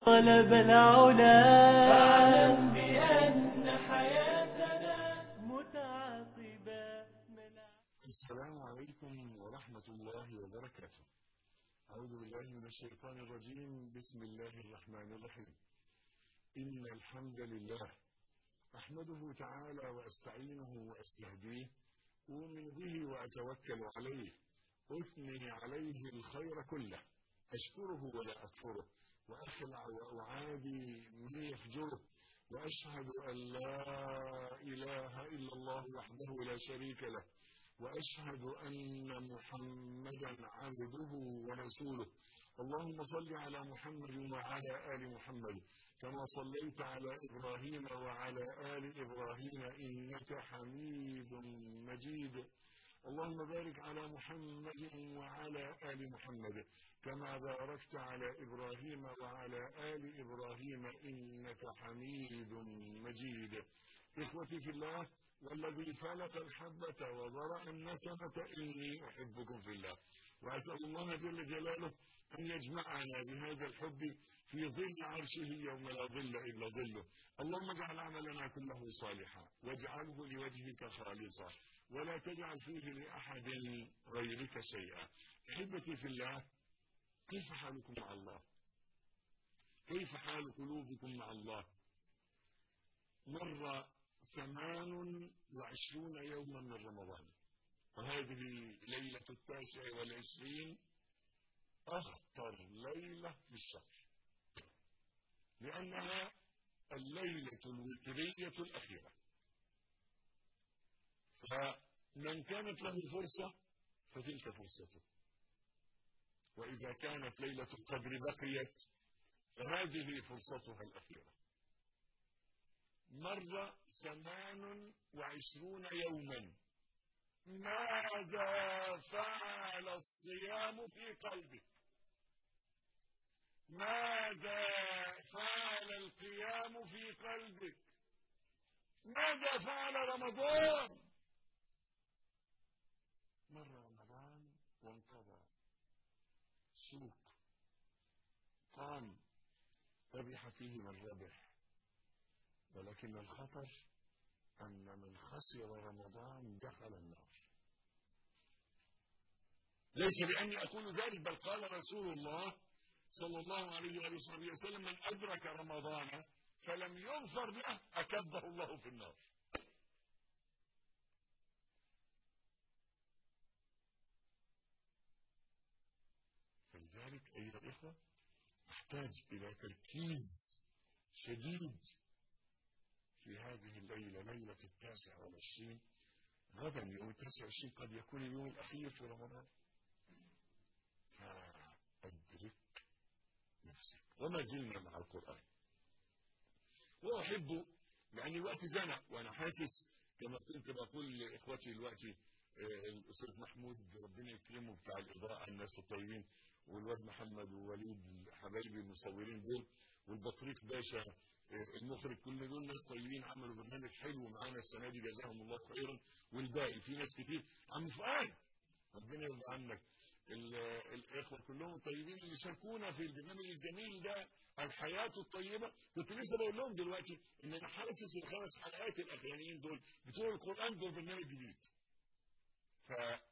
طلب العلا فاعلم بأن حياتنا متعاقبة من السلام عليكم ورحمة الله وبركاته أعوذ بالله من الشيطان الرجيم بسم الله الرحمن الرحيم إن الحمد لله أحمده تعالى وأستعينه وأستهديه أؤمن به وأتوكل عليه أثني عليه الخير كله أشكره ولا أكفره وأخلع وأعادي من يفجره وأشهد أن لا إله إلا الله وحده لا شريك له وأشهد أن محمدا عبده ورسوله اللهم صل على محمد وعلى آل محمد كما صليت على إبراهيم وعلى آل إبراهيم إنك حميد مجيد اللهم بارك على محمد وعلى آل محمد كما باركت على إبراهيم وعلى آل إبراهيم إنك حميد مجيد إخوتي في الله والذي فلق الحبة وضرع النسمة إني أحبكم في الله وأسأل الله جل جلاله أن يجمعنا بهذا الحب في ظل عرشه يوم لا ظل إلا ظله اللهم اجعل عملنا كله صالحا واجعله لوجهك خالصا ولا تجعل فيه لأحد غيرك شيئا أحبتي في الله كيف حالكم مع الله كيف حال قلوبكم مع الله مر ثمان وعشرون يوما من رمضان وهذه ليلة التاسع والعشرين أخطر ليلة في الشهر لأنها الليلة الوترية الأخيرة فمن كانت له فرصة فتلك فرصته وإذا كانت ليلة القدر بقيت فهذه فرصتها الأخيرة مر ثمان وعشرون يوما ماذا فعل الصيام في قلبك ماذا فعل القيام في قلبك ماذا فعل رمضان مر رمضان وانقضى سوق قام ربح فيه من ربح ولكن الخطر أن من خسر رمضان دخل النار ليس بأني أقول ذلك بل قال رسول الله صلى الله عليه وآله وصحبه وسلم من أدرك رمضان فلم يغفر له أكبه الله في النار فلذلك أيها الإخوة نحتاج إلى تركيز شديد في هذه الليلة ليلة التاسع والعشرين غدا يوم التاسع والعشرين قد يكون اليوم الأخير في رمضان فأدرك نفسك وما زلنا مع القرآن وأحب لأن الوقت زنق وأنا حاسس كما كنت بقول لإخوتي دلوقتي الأستاذ محمود ربنا يكرمه بتاع الإضاءة الناس الطيبين والواد محمد ووليد حبايبي المصورين دول والبطريق باشا المخرج كل دول ناس طيبين عملوا برنامج حلو معانا السنه دي جزاهم الله خيرا والباقي في ناس كتير عم فؤاد ربنا يرضى عنك الاخوه كلهم طيبين اللي شاركونا في البرنامج الجميل ده الحياه الطيبه كنت لسه بقول لهم دلوقتي ان انا حاسس الخمس حلقات الاخرانيين دول بتوع القران دول برنامج جديد ف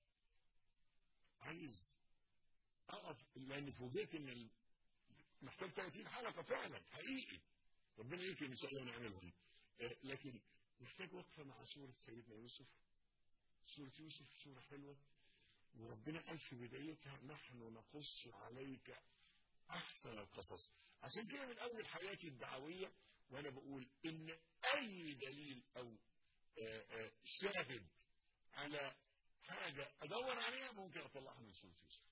عايز اقف لان فوجئت ان محتاج 30 حلقه فعلا حقيقي ربنا يكرم ان شاء الله ونعملهم لكن محتاج وقفه مع سوره سيدنا يوسف سوره يوسف سوره حلوه وربنا قال في بدايتها نحن نقص عليك احسن القصص عشان كده من اول حياتي الدعويه وانا بقول ان اي دليل او شاهد على حاجه ادور عليها ممكن اطلعها من سوره يوسف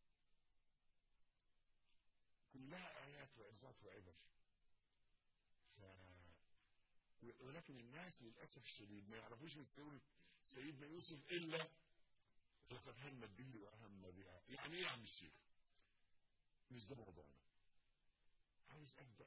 كلها ايات وعظات وعبر ف... ولكن الناس للاسف الشديد ما يعرفوش من سوره سيدنا يوسف الا لقد همت به وهم بها يعني ايه يا عم الشيخ مش ده موضوعنا عايز ابدا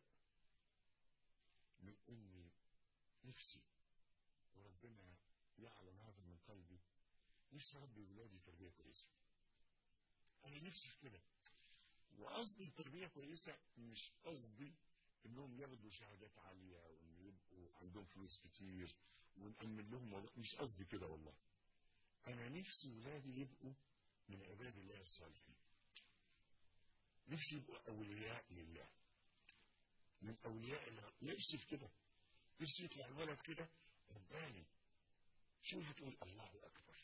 من اني نفسي وربنا يعلم هذا من قلبي نفسي اربي ولادي تربيه كويسه انا نفسي في كده وقصدي تربيه كويسه مش قصدي انهم ياخدوا شهادات عاليه وان يبقوا عندهم فلوس كتير ونأمن لهم وظائف مش قصدي كده والله انا نفسي ولادي يبقوا من عباد الله الصالحين نفسي يبقوا اولياء لله من اولياء الله نفسي في كده نفسي يطلع الولد كده رباني شوف تقول الله اكبر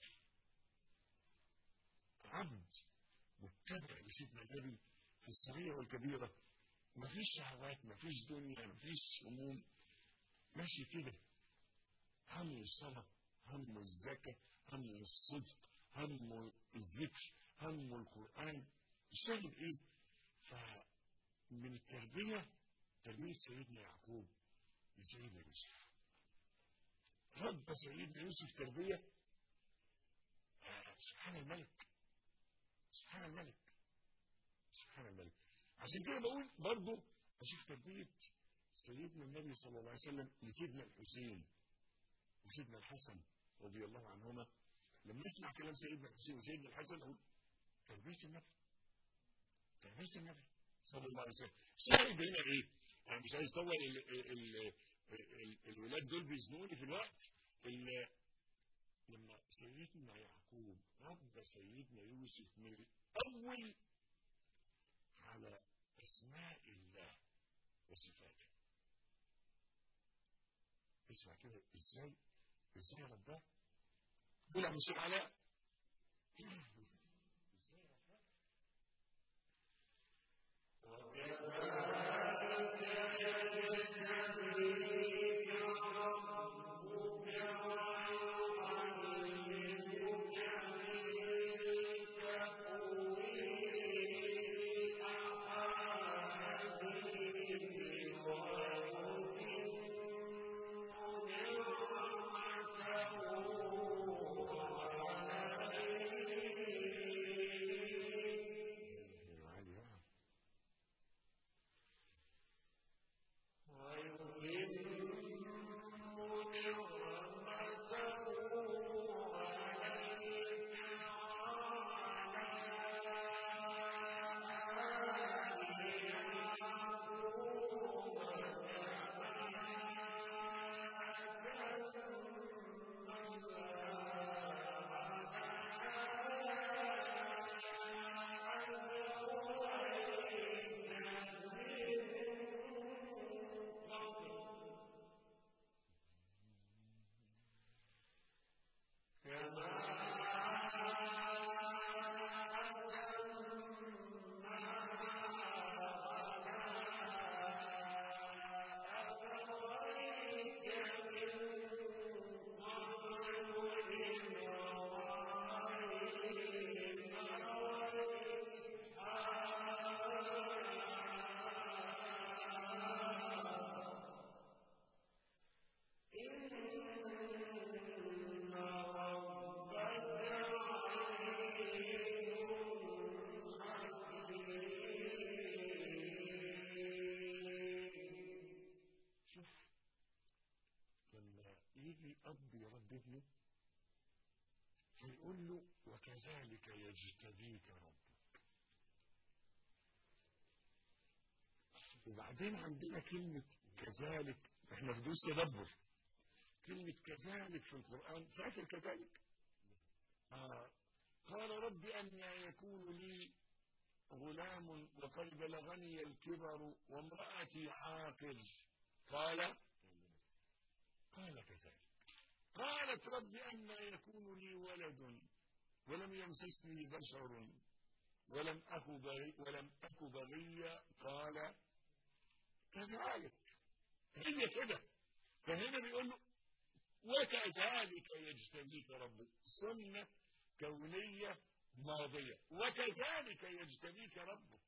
عبد متبع لسيدنا النبي في الصغيره والكبيره مفيش شهوات مفيش دنيا مفيش هموم ماشي كده هم الصلاه هم الزكاه هم الصدق هم الذكر هم القران الشاهد ايه فمن التربيه تربيه سيدنا يعقوب لسيدنا يوسف رب سيدنا يوسف تربيه آه سبحان الملك سبحان الملك سبحان الملك عشان كده بقول برضه اشوف تربيه سيدنا النبي صلى الله عليه وسلم لسيدنا الحسين وسيدنا الحسن رضي الله عنهما لما نسمع كلام سيدنا الحسين وسيدنا الحسن اقول تربيه النبي تربيه النبي صلى الله عليه وسلم الشاهد هنا ايه؟ انا مش عايز اطول ال ال ال الولاد دول بيزنقوني في الوقت لما سيدنا يعقوب رب سيدنا يوسف من الاول على اسماء الله وصفاته اسمع كده ازاي ازاي رباه قول يا مش علاء اب يربي ابنه فيقول له وكذلك يجتبيك ربك وبعدين عندنا كلمة كذلك احنا في دروس تدبر كلمة كذلك في القرآن فاكر كذلك آه. قال رب أن يكون لي غلام وقد بلغني الكبر وامرأتي عاقر قال قال كذلك قالت رب أن يكون لي ولد ولم يمسسني بشر ولم أك بغي ولم أك بغيا قال كذلك هي كده فهنا بيقول له وكذلك يجتبيك ربك سنة كونية ماضية وكذلك يجتبيك ربك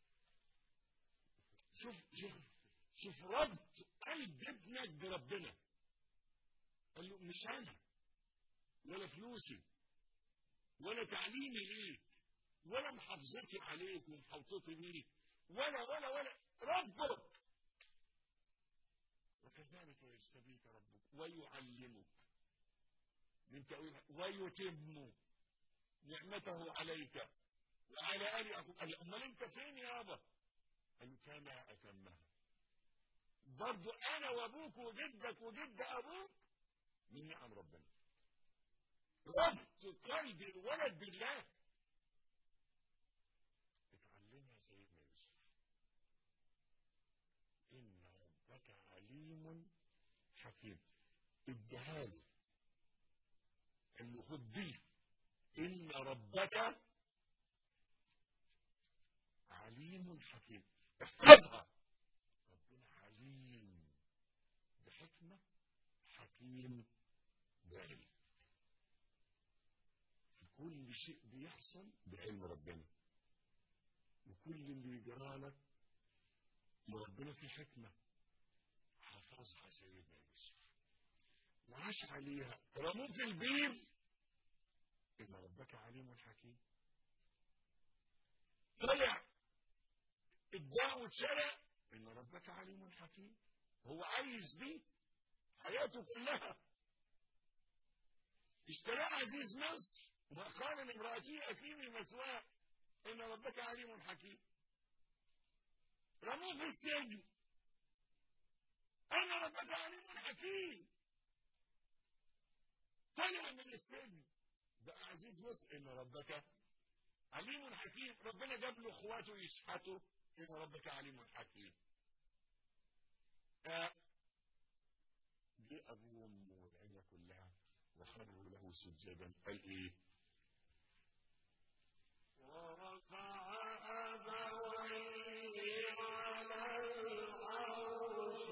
شوف شوف شوف ربط قلب ابنك بربنا قال له مش انا ولا فلوسي ولا تعليمي ليك ولا محافظتي عليك ومحوطتي بيك ولا ولا ولا ربك وكذلك يجتبيك ربك ويعلمك من تأويل ويتم نعمته عليك وعلى آل يعقوب قال له أمال أنت فين يابا؟ قال له كما أتمها برضو انا وابوك وجدك وجد ابوك من نعم ربنا ربط قلب الولد بالله اتعلمها سيدنا يوسف ان ربك عليم حكيم اديها له قال له خد دي ان ربك عليم حكيم احفظها ربنا عليم بحكمة حكيم بعلم في كل شيء بيحصل بعلم ربنا وكل اللي يجرالك ربنا في حكمة حفظها سيدنا يوسف وعاش عليها رموه في البير إن ربك عليم حكيم طلع اتباع واتشرع ان ربك عليم حكيم هو عايز دي حياته كلها اشتراه عزيز مصر وقال لامرأته أكيمي مثواه إن ربك عليم حكيم رموه في السجن أن ربك عليم حكيم طلع من السجن بقى عزيز مصر إن ربك عليم حكيم ربنا جاب له اخواته يشحتوا إن ربك عليم حكيم آه. جه أبوه وأمه والعيلة كلها وخروا له سجدا قال إيه؟ ورفع أبويه على العرش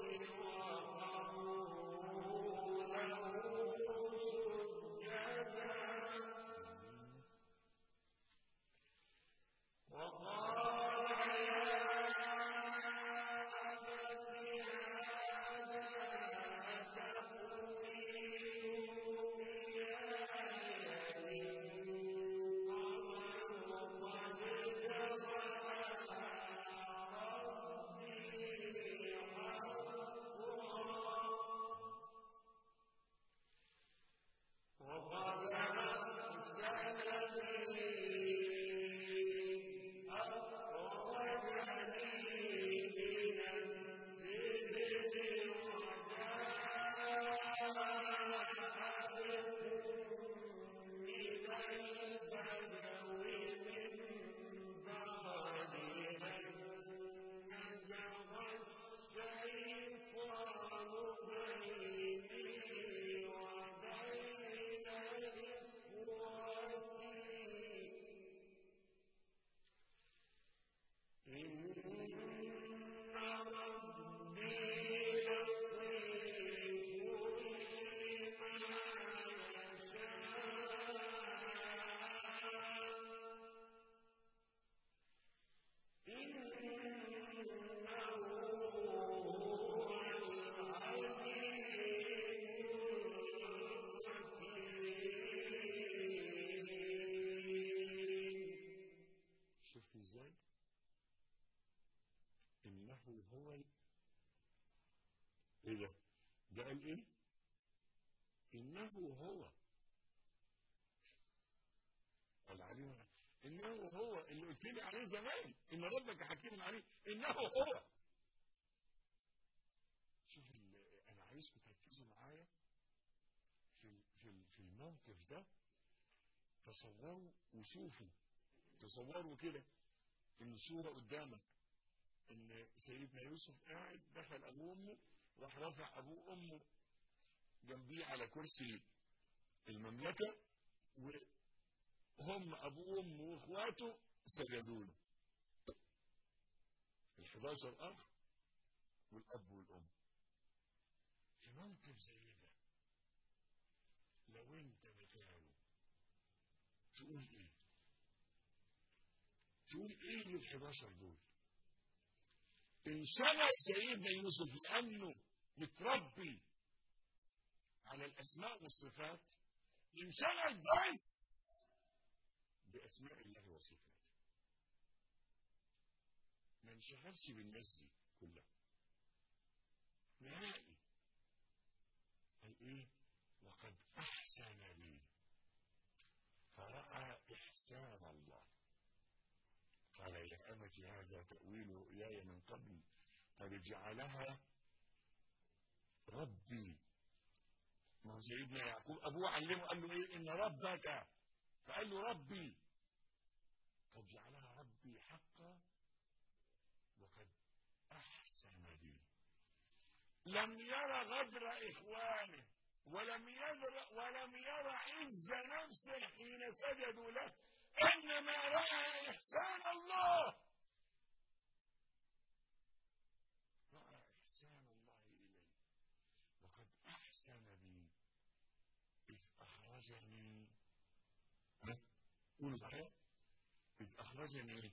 وخروا له سجدا وقال يا أبت هذا تأويل وقد أحسن بي أخرجني من السجن وجاء بكم من البدو من بعد أن نزغ الشيطان بيني وبين إخوتي إن ربي لطيف لما يشاء إنه هو العليم الحكيم شفت ازاي؟ انه هو ال... ايه ده؟ ده قال ايه؟ انه هو العليم انه هو اللي قلت لي عليه زمان ان ربك حكيم عليم انه هو شوف ال- انا عايزكم تركزوا معايا في ال- في ال- في الموقف ده تصوروا وشوفوا تصوروا كده ان صوره قدامك ان سيدنا يوسف قاعد دخل ابوه وامه راح رافع ابوه وامه جنبيه على كرسي المملكه وهم ابوه وامه واخواته سجدوا له ال 11 اخ والاب والام في موقف زي ده لو انت مكانه تقول ايه؟ تقول ايه لل 11 دول؟ انشغل سيدنا يوسف لانه متربي على الاسماء والصفات انشغل بس باسماء الله وصفاته ما انشغلش بالناس دي كلها نهائي قال ايه وقد احسن بي فراى احسان الله قال يا أمت هذا تأويل رؤياي من قبل قد جعلها ربي ما هو سيدنا يعقوب ابوه علمه قال له ايه ان ربك فقال له ربي قد جعلها ربي حقا وقد احسن بي لم ير غدر اخوانه ولم ير ولم ير عز نفسه حين سجدوا له انما راى احسان الله راى احسان الله الي وقد احسن بي اذ اخرجني قولوا معايا اذ اخرجني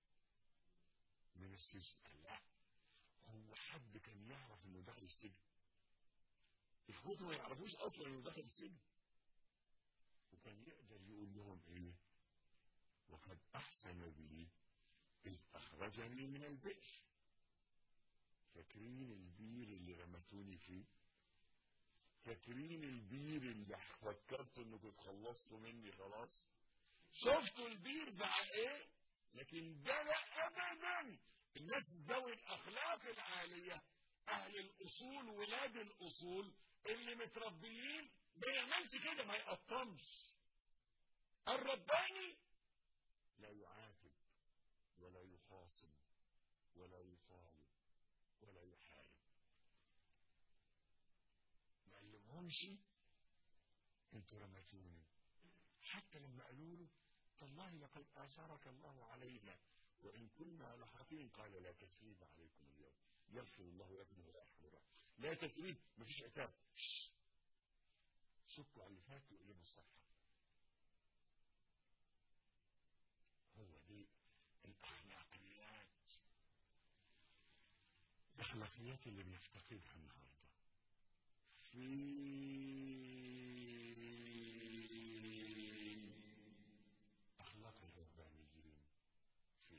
من السجن الله هو حد كان يعرف انه دخل السجن اخوته ما يعرفوش اصلا انه دخل السجن وكان يقدر يقول لهم ايه وقد احسن بي اذ اخرجني من البئر فاكرين البير اللي رمتوني فيه فاكرين البير اللي فكرتوا انكم اتخلصتوا مني خلاص شفتوا البير بقى ايه لكن ده لا ابدا الناس ذوي الاخلاق العاليه اهل الاصول ولاد الاصول اللي متربيين ما يعملش كده ما يقطمش الرباني لا يعاتب ولا يخاصم ولا يطالب ولا يحارب ما علمهمش انتوا رمتوني حتى لما قالوا له تالله لقد اثرك الله علينا وان كنا لخاطئين قال لا تثريب عليكم اليوم يغفر الله لكم ولا يرحم الراحمين لا تثريب مفيش عتاب سكوا على اللي فات وقلبوا الصفحه هو دي الاخلاقيات الاخلاقيات اللي بنفتقدها النهارده في اخلاق الربانيين في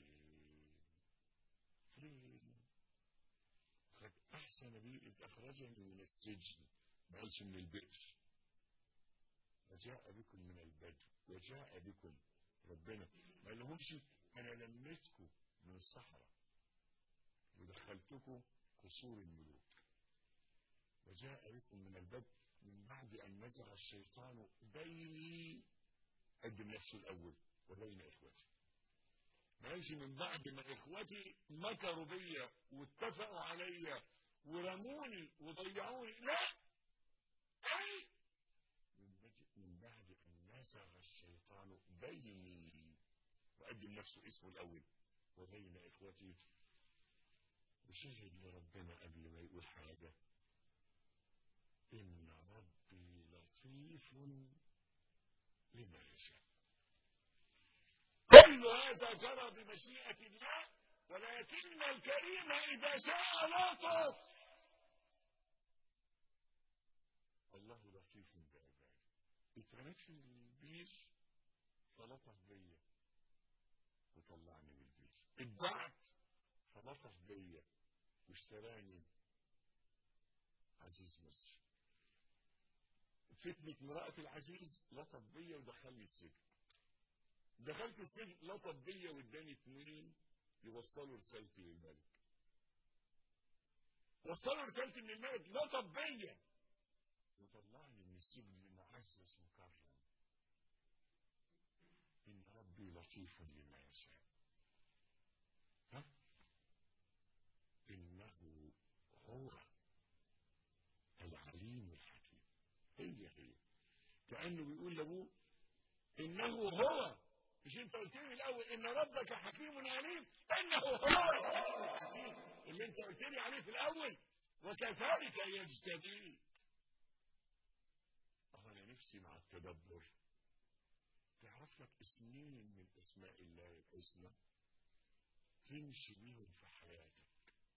فين قد احسن بي اذ اخرجني من السجن ما قالش من البئر وجاء بكم من البدو وجاء بكم ربنا ما لهمش انا لميتكم من الصحراء ودخلتكم قصور الملوك وجاء بكم من البدو من بعد ان نزغ الشيطان بيني قدم نفسه الاول وبين اخوتي ما قالش من بعد ما اخوتي مكروا بيا واتفقوا عليا ورموني وضيعوني لا اي من بعد ان نزغ الشيطان بيني وقدم نفسه اسمه الاول وبين اخوتي وشهد لربنا قبل ما يقول حاجه ان ربي لطيف لما يشاء كل هذا جرى بمشيئه الله ولكن الكريم اذا شاء لطف الله لطيف بعباده اترميت في البير فلطف بيا وطلعني من البير اتبعت فلطف بيا واشتراني عزيز مصر فتنة امرأة العزيز لطف بيا ودخلني السجن دخلت السجن لطف بيا واداني اتنين يوصلوا رسالتي للملك وصلوا رسالتي من الملك لطف بيا وطلعني من السجن معزز مكرم إن ربي لطيف لما يشاء ها إنه هو العليم الحكيم هي هي كأنه بيقول لأبوه إنه هو مش أنت قلت لي الأول إن ربك حكيم عليم إنه هو الحكيم اللي أنت قلت لي عليه في الأول وكذلك يجتبيه أنا نفسي مع التدبر تعرف لك اسمين من اسماء الله الحسنى تمشي بيهم في حياتك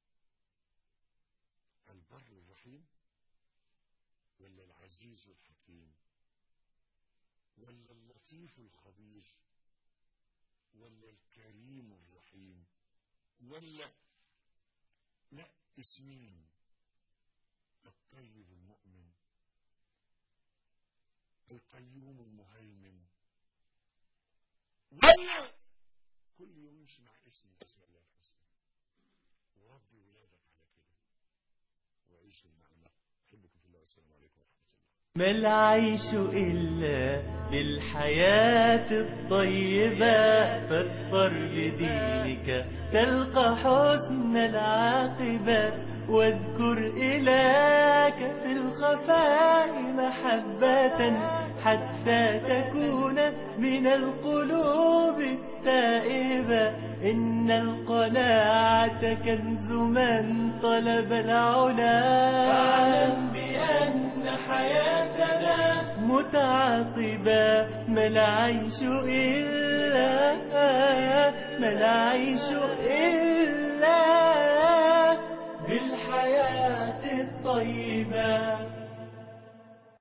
البر الرحيم ولا العزيز الحكيم ولا اللطيف الخبير ولا الكريم الرحيم ولا لا اسمين الطيب المؤمن القيوم المهيمن ولا كل يوم يمشي مع اسم من اسماء الله الحسنى وربي ولادك على كده وعيشوا المعنى والسلام عليكم ورحمة الله ما العيش إلا للحياة الطيبة فاضطر لدينك تلقى حسن العاقبة واذكر إلهك في الخفاء محبة حتى تكون من القلوب التائبة إن القناعة كنز من طلب العلا فاعلم بأن حياتنا متعاقبة ما العيش إلا ما العيش إلا بالحياة الطيبة